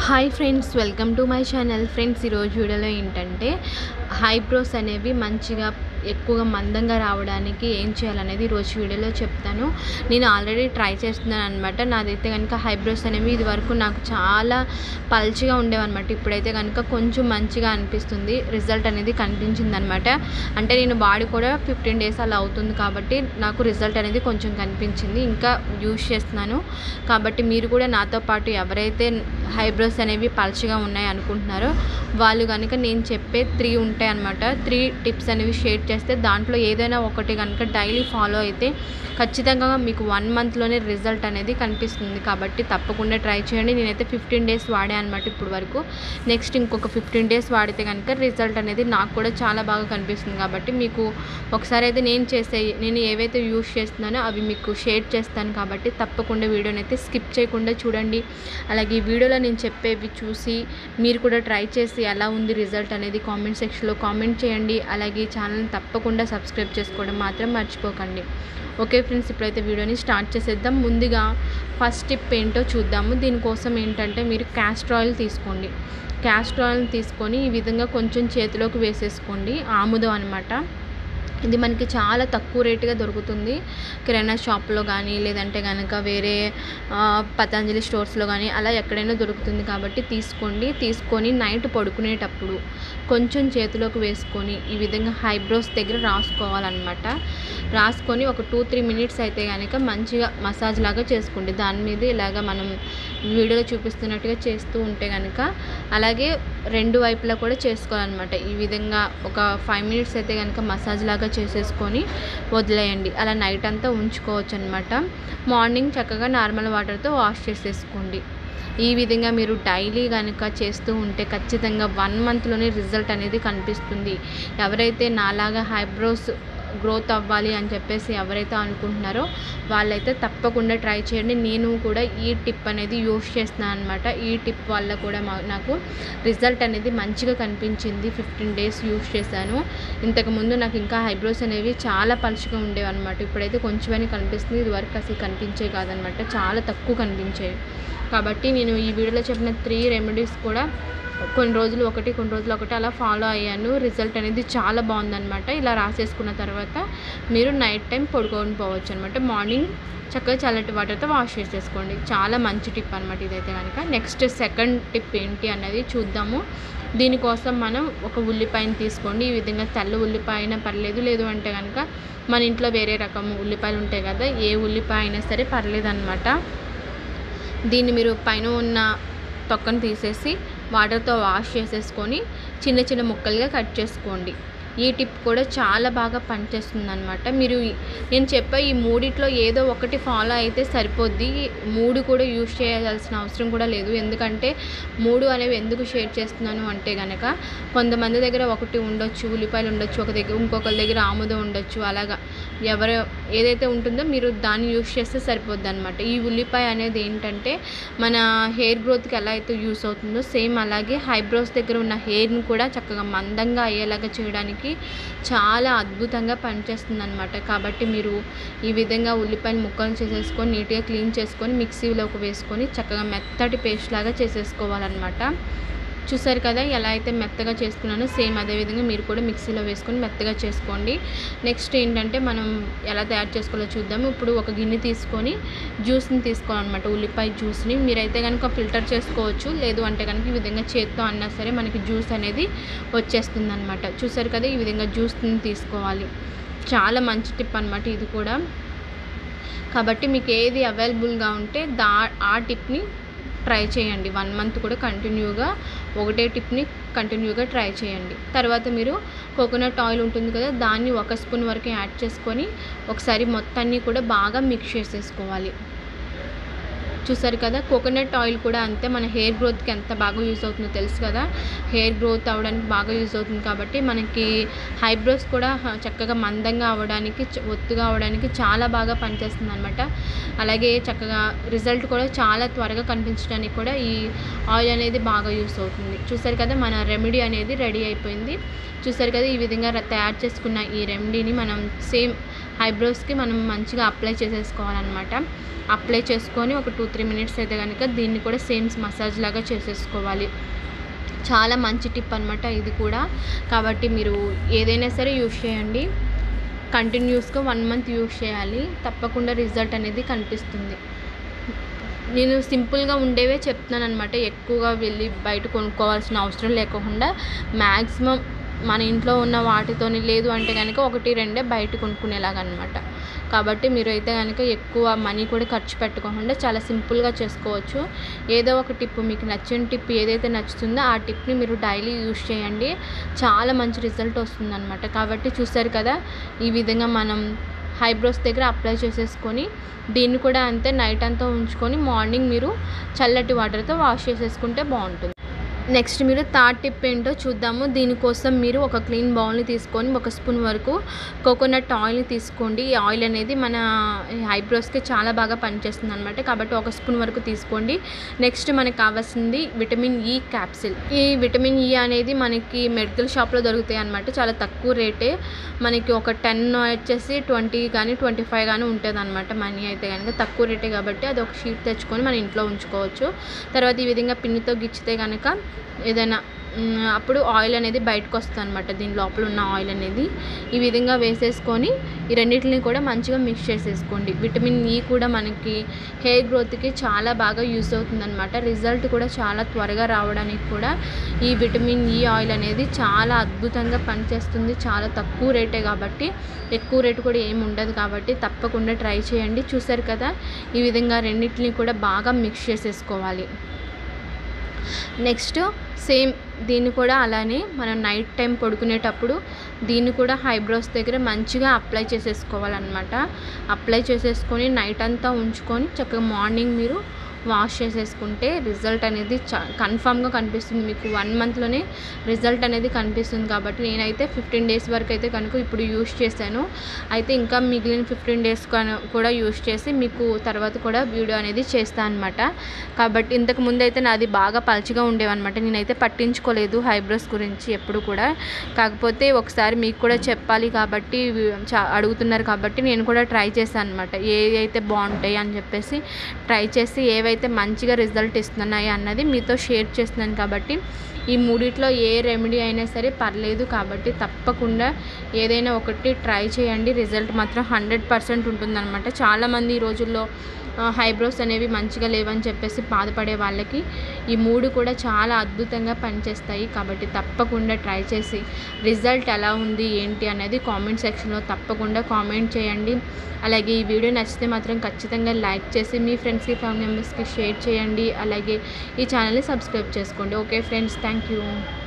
hi friends welcome to my channel friends ఈరోజు వీడియోలో ఏంటంటే హైబ్రోస్ అనేవి మంచిగా ఎక్కువగా మందంగా రావడానికి ఏం చేయాలనేది ఈరోజు వీడియోలో చెప్తాను నేను ఆల్రెడీ ట్రై చేస్తున్నాను అనమాట నాదైతే కనుక హైబ్రోస్ అనేవి ఇది వరకు నాకు చాలా పల్చిగా ఉండేవన్నమాట ఇప్పుడైతే కనుక కొంచెం మంచిగా అనిపిస్తుంది రిజల్ట్ అనేది కనిపించింది అనమాట అంటే నేను బాడీ కూడా ఫిఫ్టీన్ డేస్ అలా అవుతుంది కాబట్టి నాకు రిజల్ట్ అనేది కొంచెం కనిపించింది ఇంకా యూజ్ చేస్తున్నాను కాబట్టి మీరు కూడా నాతో పాటు ఎవరైతే హైబ్రోస్ అనేవి పల్చగా ఉన్నాయి అనుకుంటున్నారో వాళ్ళు కనుక నేను చెప్పే త్రీ ఉంటాయి అనమాట త్రీ టిప్స్ అనేవి షేర్ చేస్తే దాంట్లో ఏదైనా ఒకటి కనుక డైలీ ఫాలో అయితే ఖచ్చితంగా మీకు వన్ మంత్లోనే రిజల్ట్ అనేది కనిపిస్తుంది కాబట్టి తప్పకుండా ట్రై చేయండి నేనైతే ఫిఫ్టీన్ డేస్ వాడే అనమాట ఇప్పుడు వరకు నెక్స్ట్ ఇంకొక ఫిఫ్టీన్ డేస్ వాడితే కనుక రిజల్ట్ అనేది నాకు కూడా చాలా బాగా కనిపిస్తుంది కాబట్టి మీకు ఒకసారి అయితే నేను చేసే నేను ఏవైతే యూస్ చేస్తున్నానో అవి మీకు షేర్ చేస్తాను కాబట్టి తప్పకుండా వీడియోని అయితే స్కిప్ చేయకుండా చూడండి అలాగే ఈ వీడియోలో నేను చెప్పేవి చూసి మీరు కూడా ట్రై చేసి ఎలా ఉంది రిజల్ట్ అనేది కామెంట్ సెక్షన్లో కామెంట్ చేయండి అలాగే ఈ ఛానల్ని తప్పకుండా సబ్స్క్రైబ్ చేసుకోవడం మాత్రం మర్చిపోకండి ఓకే ఫ్రెండ్స్ ఇప్పుడైతే వీడియోని స్టార్ట్ చేసేద్దాం ముందుగా ఫస్ట్ టిప్ ఏంటో చూద్దాము దీనికోసం ఏంటంటే మీరు క్యాస్టర్ ఆయిల్ తీసుకోండి క్యాస్టర్ ఆయిల్ తీసుకొని ఈ విధంగా కొంచెం చేతిలోకి వేసేసుకోండి ఆముదం అనమాట ఇది మనకి చాలా తక్కువ రేటుగా దొరుకుతుంది కిరాణా షాప్లో కానీ లేదంటే కనుక వేరే ఆ, పతంజలి స్టోర్స్లో కానీ అలా ఎక్కడైనా దొరుకుతుంది కాబట్టి తీసుకోండి తీసుకొని నైట్ పడుకునేటప్పుడు కొంచెం చేతిలోకి వేసుకొని ఈ విధంగా హైబ్రోస్ దగ్గర రాసుకోవాలన్నమాట రాసుకొని ఒక టూ త్రీ మినిట్స్ అయితే కనుక మంచిగా మసాజ్ లాగా చేసుకోండి దాని మీద ఇలాగ మనం వీడియోలో చూపిస్తున్నట్టుగా చేస్తూ ఉంటే కనుక అలాగే రెండు వైపులా కూడా చేసుకోవాలన్నమాట ఈ విధంగా ఒక ఫైవ్ మినిట్స్ అయితే కనుక మసాజ్ లాగా చేసేసుకొని వదిలేయండి అలా నైట్ అంతా ఉంచుకోవచ్చు అనమాట మార్నింగ్ చక్కగా నార్మల్ వాటర్తో వాష్ చేసేసుకోండి ఈ విధంగా మీరు డైలీ కనుక చేస్తూ ఉంటే ఖచ్చితంగా వన్ మంత్లోనే రిజల్ట్ అనేది కనిపిస్తుంది ఎవరైతే నాలాగా హైబ్రోస్ గ్రోత్ అవ్వాలి అని చెప్పేసి ఎవరైతే అనుకుంటున్నారో వాళ్ళైతే తప్పకుండా ట్రై చేయండి నేను కూడా ఈ టిప్ అనేది యూస్ చేస్తున్నాను అనమాట ఈ టిప్ వల్ల కూడా మా నాకు రిజల్ట్ అనేది మంచిగా కనిపించింది ఫిఫ్టీన్ డేస్ యూస్ చేశాను ఇంతకుముందు నాకు ఇంకా హైబ్రోస్ అనేవి చాలా పలుచగా ఉండేవి అనమాట ఇప్పుడైతే కొంచెమని కనిపిస్తుంది ఇది వరకు అసలు కనిపించే కాదనమాట చాలా తక్కువ కనిపించేవి కాబట్టి నేను ఈ వీడియోలో చెప్పిన త్రీ రెమెడీస్ కూడా కొన్ని రోజులు ఒకటి కొన్ని రోజులు ఒకటి అలా ఫాలో అయ్యాను రిజల్ట్ అనేది చాలా బాగుందన్నమాట ఇలా రాసేసుకున్న తర్వాత మీరు నైట్ టైం పడుకొని పోవచ్చు అనమాట మార్నింగ్ చక్కగా చల్లటి వాటర్తో వాష్ చేసేసుకోండి చాలా మంచి టిప్ అనమాట ఇదైతే కనుక నెక్స్ట్ సెకండ్ టిప్ ఏంటి అన్నది చూద్దాము దీనికోసం మనం ఒక ఉల్లిపాయని తీసుకోండి ఈ విధంగా తెల్ల ఉల్లిపాయ అయినా పర్లేదు లేదు అంటే కనుక మన ఇంట్లో వేరే రకం ఉల్లిపాయలు ఉంటాయి కదా ఏ ఉల్లిపాయ అయినా సరే పర్లేదు అనమాట దీన్ని మీరు పైన ఉన్న తొక్కను తీసేసి వాటర్తో వాష్ చేసేసుకొని చిన్న చిన్న ముక్కలుగా కట్ చేసుకోండి ఈ టిప్ కూడా చాలా బాగా పనిచేస్తుంది అనమాట మీరు ఈ- నేను చెప్పే ఈ మూడిట్లో ఏదో ఒకటి ఫాలో అయితే సరిపోద్ది మూడు కూడా యూజ్ చేయాల్సిన అవసరం కూడా లేదు ఎందుకంటే మూడు అనేవి ఎందుకు షేర్ చేస్తున్నాను అంటే కనుక కొంతమంది దగ్గర ఒకటి ఉండొచ్చు ఉల్లిపాయలు ఉండొచ్చు ఒక దగ్గర ఇంకొకరి దగ్గర ఆముదం ఉండొచ్చు అలాగా ఎవరు ఏదైతే ఉంటుందో మీరు దాన్ని యూస్ చేస్తే సరిపోద్ది అనమాట ఈ ఉల్లిపాయ అనేది ఏంటంటే మన హెయిర్ గ్రోత్కి ఎలా అయితే యూస్ అవుతుందో సేమ్ అలాగే హైబ్రోస్ దగ్గర ఉన్న హెయిర్ని కూడా చక్కగా మందంగా అయ్యేలాగా చేయడానికి చాలా అద్భుతంగా పనిచేస్తుంది అనమాట కాబట్టి మీరు ఈ విధంగా ఉల్లిపాయలు ముక్కలు చేసేసుకొని నీట్గా క్లీన్ చేసుకొని మిక్సీలోకి వేసుకొని చక్కగా మెత్తటి పేస్ట్ లాగా చేసేసుకోవాలన్నమాట చూసారు కదా ఎలా అయితే మెత్తగా చేసుకున్నానో సేమ్ అదే విధంగా మీరు కూడా మిక్సీలో వేసుకొని మెత్తగా చేసుకోండి నెక్స్ట్ ఏంటంటే మనం ఎలా తయారు చేసుకోవాలో చూద్దాము ఇప్పుడు ఒక గిన్నె తీసుకొని జ్యూస్ని తీసుకోవాలన్నమాట ఉల్లిపాయ జ్యూస్ని మీరైతే కనుక ఫిల్టర్ చేసుకోవచ్చు లేదు అంటే కనుక ఈ విధంగా చేత్తో అన్నా సరే మనకి జ్యూస్ అనేది వచ్చేస్తుంది అనమాట చూసారు కదా ఈ విధంగా జ్యూస్ని తీసుకోవాలి చాలా మంచి టిప్ అనమాట ఇది కూడా కాబట్టి మీకు ఏది అవైలబుల్గా ఉంటే దా ఆ టిప్ని ట్రై చేయండి వన్ మంత్ కూడా కంటిన్యూగా ఒకటే టిప్ని కంటిన్యూగా ట్రై చేయండి తర్వాత మీరు కోకోనట్ ఆయిల్ ఉంటుంది కదా దాన్ని ఒక స్పూన్ వరకు యాడ్ చేసుకొని ఒకసారి మొత్తాన్ని కూడా బాగా మిక్స్ చేసేసుకోవాలి చూసారు కదా కోకోనట్ ఆయిల్ కూడా అంతే మన హెయిర్ గ్రోత్కి ఎంత బాగా యూస్ అవుతుందో తెలుసు కదా హెయిర్ గ్రోత్ అవ్వడానికి బాగా యూస్ అవుతుంది కాబట్టి మనకి హైబ్రోస్ కూడా హ, చక్కగా మందంగా అవ్వడానికి చ- ఒత్తుగా అవ్వడానికి చాలా బాగా పనిచేస్తుంది అనమాట అలాగే చక్కగా రిజల్ట్ కూడా చాలా త్వరగా కనిపించడానికి కూడా ఈ ఆయిల్ అనేది బాగా యూస్ అవుతుంది చూసారు కదా మన రెమెడీ అనేది రెడీ అయిపోయింది చూసారు కదా ఈ విధంగా ర- తయారు చేసుకున్న ఈ రెమెడీని మనం సేమ్ ఐబ్రోస్కి మనం మంచిగా అప్లై చేసేసుకోవాలన్నమాట అప్లై చేసుకొని ఒక టూ త్రీ మినిట్స్ అయితే కనుక దీన్ని కూడా సేమ్ మసాజ్ లాగా చేసేసుకోవాలి చాలా మంచి టిప్ అనమాట ఇది కూడా కాబట్టి మీరు ఏదైనా సరే యూస్ చేయండి కంటిన్యూస్గా వన్ మంత్ యూస్ చేయాలి తప్పకుండా రిజల్ట్ అనేది కనిపిస్తుంది నేను సింపుల్గా ఉండేవే చెప్తున్నాను అనమాట ఎక్కువగా వెళ్ళి బయట కొనుక్కోవాల్సిన అవసరం లేకుండా మ్యాక్సిమం మన ఇంట్లో ఉన్న వాటితోని లేదు అంటే కనుక ఒకటి రెండే బయట కొనుక్కునేలాగా అనమాట కాబట్టి మీరు అయితే కనుక ఎక్కువ మనీ కూడా ఖర్చు పెట్టకుండా చాలా సింపుల్గా చేసుకోవచ్చు ఏదో ఒక టిప్ మీకు నచ్చిన టిప్ ఏదైతే నచ్చుతుందో ఆ టిప్ని మీరు డైలీ యూస్ చేయండి చాలా మంచి రిజల్ట్ వస్తుందన్నమాట కాబట్టి చూసారు కదా ఈ విధంగా మనం ఐబ్రోస్ దగ్గర అప్లై చేసేసుకొని దీన్ని కూడా అంతే నైట్ అంతా ఉంచుకొని మార్నింగ్ మీరు చల్లటి వాటర్తో వాష్ చేసేసుకుంటే బాగుంటుంది నెక్స్ట్ మీరు థర్డ్ టిప్ ఏంటో చూద్దాము దీనికోసం మీరు ఒక క్లీన్ బౌల్ని తీసుకొని ఒక స్పూన్ వరకు కోకోనట్ ఆయిల్ని తీసుకోండి ఈ ఆయిల్ అనేది మన ఐబ్రోస్కి చాలా బాగా పనిచేస్తుంది అనమాట కాబట్టి ఒక స్పూన్ వరకు తీసుకోండి నెక్స్ట్ మనకి కావాల్సింది విటమిన్ ఈ క్యాప్సిల్ ఈ విటమిన్ ఈ అనేది మనకి మెడికల్ షాప్లో దొరుకుతాయి అనమాట చాలా తక్కువ రేటే మనకి ఒక టెన్ వచ్చేసి ట్వంటీ కానీ ట్వంటీ ఫైవ్ కానీ ఉంటుంది అనమాట మనీ అయితే కనుక తక్కువ రేటే కాబట్టి అది ఒక షీట్ తెచ్చుకొని మన ఇంట్లో ఉంచుకోవచ్చు తర్వాత ఈ విధంగా పిన్నితో గిచ్చితే కనుక ఏదైనా మ్, అప్పుడు ఆయిల్ అనేది బయటకు వస్తుంది అనమాట దీని లోపల ఉన్న ఆయిల్ అనేది ఈ విధంగా వేసేసుకొని ఈ రెండింటిని కూడా మంచిగా మిక్స్ చేసేసుకోండి విటమిన్ ఈ కూడా మనకి హెయిర్ గ్రోత్కి చాలా బాగా యూస్ అవుతుంది అనమాట రిజల్ట్ కూడా చాలా త్వరగా రావడానికి కూడా ఈ విటమిన్ ఈ ఆయిల్ అనేది చాలా అద్భుతంగా పనిచేస్తుంది చాలా తక్కువ రేటే కాబట్టి ఎక్కువ రేటు కూడా ఏమి ఉండదు కాబట్టి తప్పకుండా ట్రై చేయండి చూసారు కదా ఈ విధంగా రెండింటిని కూడా బాగా మిక్స్ చేసేసుకోవాలి నెక్స్ట్ సేమ్ దీన్ని కూడా అలానే మనం నైట్ టైం పడుకునేటప్పుడు దీన్ని కూడా ఐబ్రోస్ దగ్గర మంచిగా అప్లై చేసేసుకోవాలన్నమాట అప్లై చేసేసుకొని నైట్ అంతా ఉంచుకొని చక్కగా మార్నింగ్ మీరు వాష్ చేసేసుకుంటే రిజల్ట్ అనేది చ కన్ఫామ్గా కనిపిస్తుంది మీకు వన్ మంత్లోనే రిజల్ట్ అనేది కనిపిస్తుంది కాబట్టి నేనైతే ఫిఫ్టీన్ డేస్ వరకు అయితే కనుక ఇప్పుడు యూస్ చేశాను అయితే ఇంకా మిగిలిన ఫిఫ్టీన్ డేస్ కూడా యూస్ చేసి మీకు తర్వాత కూడా వీడియో అనేది చేస్తాను అనమాట కాబట్టి ఇంతకు ముందు అయితే నాది బాగా పలుచగా ఉండేవన్నమాట నేనైతే పట్టించుకోలేదు ఐబ్రోస్ గురించి ఎప్పుడు కూడా కాకపోతే ఒకసారి మీకు కూడా చెప్పాలి కాబట్టి వి- చా అడుగుతున్నారు కాబట్టి నేను కూడా ట్రై చేశాను అనమాట ఏ అయితే బాగుంటాయి అని చెప్పేసి ట్రై చేసి ఏవైతే మంచిగా రిజల్ట్ ఇస్తున్నాయి అన్నది మీతో షేర్ చేస్తున్నాను కాబట్టి ఈ మూడిట్లో ఏ రెమెడీ అయినా సరే పర్లేదు కాబట్టి తప్పకుండా ఏదైనా ఒకటి ట్రై చేయండి రిజల్ట్ మాత్రం హండ్రెడ్ పర్సెంట్ ఉంటుందన్నమాట చాలామంది ఈ రోజుల్లో హైబ్రోస్ అనేవి మంచిగా లేవని చెప్పేసి బాధపడే వాళ్ళకి ఈ మూడు కూడా చాలా అద్భుతంగా పనిచేస్తాయి కాబట్టి తప్పకుండా ట్రై చేసి రిజల్ట్ ఎలా ఉంది ఏంటి అనేది కామెంట్ సెక్షన్లో తప్పకుండా కామెంట్ చేయండి అలాగే ఈ వీడియో నచ్చితే మాత్రం ఖచ్చితంగా లైక్ చేసి మీ ఫ్రెండ్స్కి ఫ్యామిలీ మెంబర్స్కి షేర్ చేయండి అలాగే ఈ ఛానల్ని సబ్స్క్రైబ్ చేసుకోండి ఓకే ఫ్రెండ్స్ థ్యాంక్ యూ